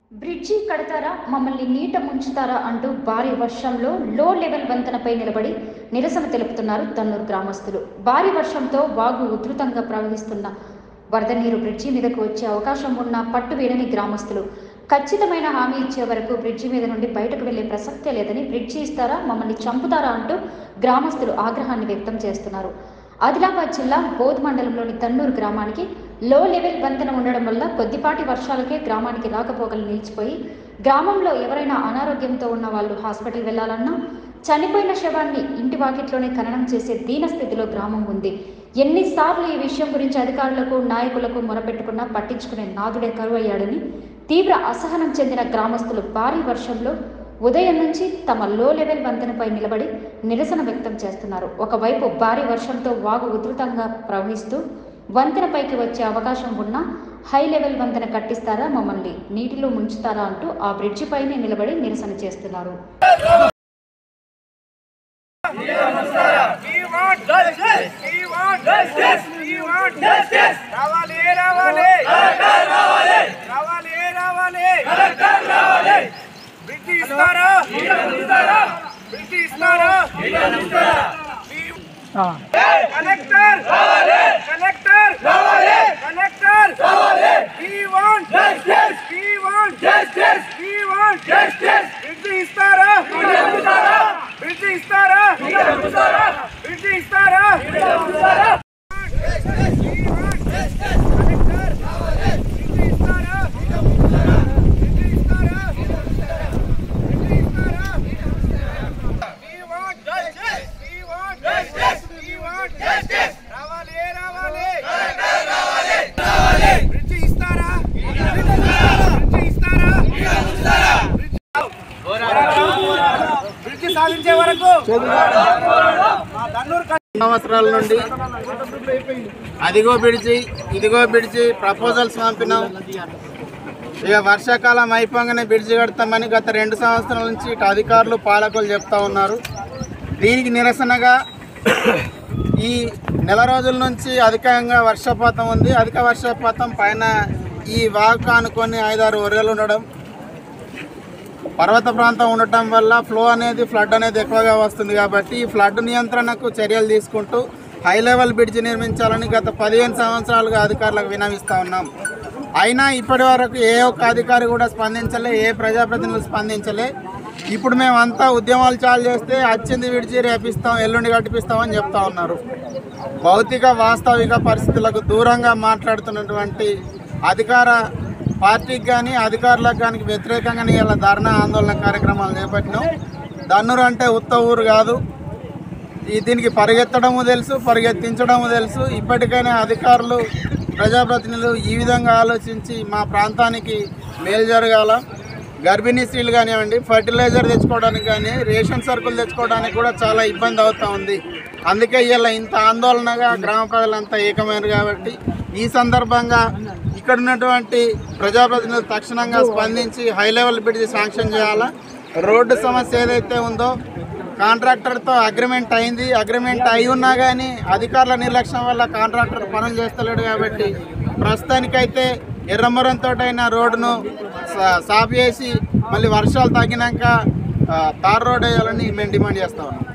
Bridge కడతారా మమ్మల్ని నీట ముంచుతారా అంటూ భారీ వర్షంలో లో లెవెల్ వంతెనపై నిలబడి నిరసన తెలుపుతున్నారు తన్నూరు గ్రామస్తులు భారీ వర్షంతో వాగు ఉధృతంగా ప్రవహిస్తున్న వరద నీరు బ్రిడ్జి మీదకు వచ్చే అవకాశం ఉన్న పట్టు వేయని గ్రామస్తులు ఖచ్చితమైన హామీ ఇచ్చే వరకు బ్రిడ్జి మీద నుండి బయటకు వెళ్లే ప్రసక్తే లేదని బ్రిడ్జి ఇస్తారా మమ్మల్ని చంపుతారా అంటూ గ్రామస్తులు ఆగ్రహాన్ని వ్యక్తం చేస్తున్నారు ఆదిలాబాద్ జిల్లా బోధ్ మండలంలోని తన్నూరు గ్రామానికి లో లెవెల్ వంతెన ఉండడం వల్ల కొద్దిపాటి వర్షాలకే గ్రామానికి రాకపోకలు నిలిచిపోయి గ్రామంలో ఎవరైనా అనారోగ్యంతో ఉన్న వాళ్ళు హాస్పిటల్ వెళ్లాలన్నా చనిపోయిన శవాన్ని ఇంటి వాకిట్లోనే ఖననం చేసే దీన స్థితిలో గ్రామం ఉంది ఎన్నిసార్లు ఈ విషయం గురించి అధికారులకు నాయకులకు మొరపెట్టుకున్నా పట్టించుకునే నాదుడే కరువయ్యాడని తీవ్ర అసహనం చెందిన గ్రామస్తులు భారీ వర్షంలో ఉదయం నుంచి తమ లో లెవెల్ వంతెనపై నిలబడి నిరసన వ్యక్తం చేస్తున్నారు ఒకవైపు భారీ వర్షంతో వాగు ఉధృతంగా ప్రవహిస్తూ వంతెనపైకి వచ్చే అవకాశం ఉన్నా హై లెవెల్ వంతెన కట్టిస్తారా మమ్మల్ని నీటిలో ముంచుతారా అంటూ ఆ బ్రిడ్జి పైనే నిలబడి నిరసన చేస్తున్నారు We want justice. We want justice. We want justice. రావాలి రావాలి రావాలి రావాలి రావాలి రావాలి బ్రిడ్జి ఇస్తారా బ్రిడ్జి ఇస్తారా collector collector collector We want justice. We want justice. We want justice. Bridge ఇస్తారా బ్రిడ్జి ఇస్తారా బ్రిడ్జి ఇస్తారా రావాలి రావాలి బ్రిడ్జి ఇస్తారా బ్రిడ్జి ఇస్తారా బ్రిడ్జి సాధించే వరకు మా దన్నూరు సంవత్సరాల నుండి అదిగో బిడిచి ఇదిగో బిడిచి ప్రపోజల్స్ పంపినాం ఇక వర్షాకాలం అయిపోగానే బిడిచి కడతామని గత రెండు సంవత్సరాల నుంచి ఇటు అధికారులు పాలకులు చెప్తా ఉన్నారు దీనికి నిరసనగా ఈ నెల రోజుల నుంచి అధికంగా వర్షపాతం ఉంది అధిక వర్షపాతం పైన ఈ వాగు అనుకొని ఐదారు ఒర్రెలు ఉండడం పర్వత ప్రాంతం ఉండటం వల్ల ఫ్లో అనేది ఫ్లడ్ అనేది ఎక్కువగా వస్తుంది కాబట్టి ఈ ఫ్లడ్ నియంత్రణకు చర్యలు తీసుకుంటూ హై లెవెల్ బ్రిడ్జ్ నిర్మించాలని గత పదిహేను సంవత్సరాలుగా అధికారులకు వినవిస్తూ ఉన్నాం అయినా ఇప్పటి వరకు ఏ ఒక్క అధికారి కూడా స్పందించలే ఏ ప్రజాప్రతినిధులు స్పందించలే ఇప్పుడు మేమంతా ఉద్యమాలు చాలు చేస్తే వచ్చింది విడిచి రేపిస్తాం ఎల్లుండి కట్టిపిస్తామని చెప్తా ఉన్నారు భౌతిక వాస్తవిక పరిస్థితులకు దూరంగా మాట్లాడుతున్నటువంటి అధికార పార్టీకి కానీ అధికారులకు కానీ వ్యతిరేకంగానే ఇలా ధర్నా ఆందోళన కార్యక్రమాలు చేపట్టినాం దన్నూరు అంటే ఉత్త ఊరు కాదు ఈ దీనికి పరిగెత్తడము తెలుసు పరిగెత్తించడము తెలుసు ఇప్పటికైనా అధికారులు ప్రజాప్రతినిధులు ఈ విధంగా ఆలోచించి మా ప్రాంతానికి మేలు జరగాల గర్భిణీ స్త్రీలు కానివ్వండి ఫర్టిలైజర్ తెచ్చుకోవడానికి కానీ రేషన్ సరుకులు తెచ్చుకోవడానికి కూడా చాలా ఇబ్బంది అవుతూ ఉంది అందుకే ఇలా ఇంత ఆందోళనగా గ్రామ ప్రజలంతా ఏకమైనారు కాబట్టి ఈ సందర్భంగా ఇక్కడ ఉన్నటువంటి ప్రజాప్రతినిధులు తక్షణంగా స్పందించి హై లెవెల్ బ్రిడ్జ్ శాంక్షన్ చేయాలా రోడ్డు సమస్య ఏదైతే ఉందో కాంట్రాక్టర్తో అగ్రిమెంట్ అయింది అగ్రిమెంట్ అయి ఉన్నా కానీ అధికారుల నిర్లక్ష్యం వల్ల కాంట్రాక్టర్ పనులు చేస్తలేడు కాబట్టి ప్రస్తుతానికైతే ఎర్రమరంతో అయిన రోడ్డును సా- సాఫ్ చేసి మళ్ళీ వర్షాలు తగ్గినాక ఆ, తార్ రోడ్ వేయాలని మేము డిమాండ్ చేస్తా ఉన్నాం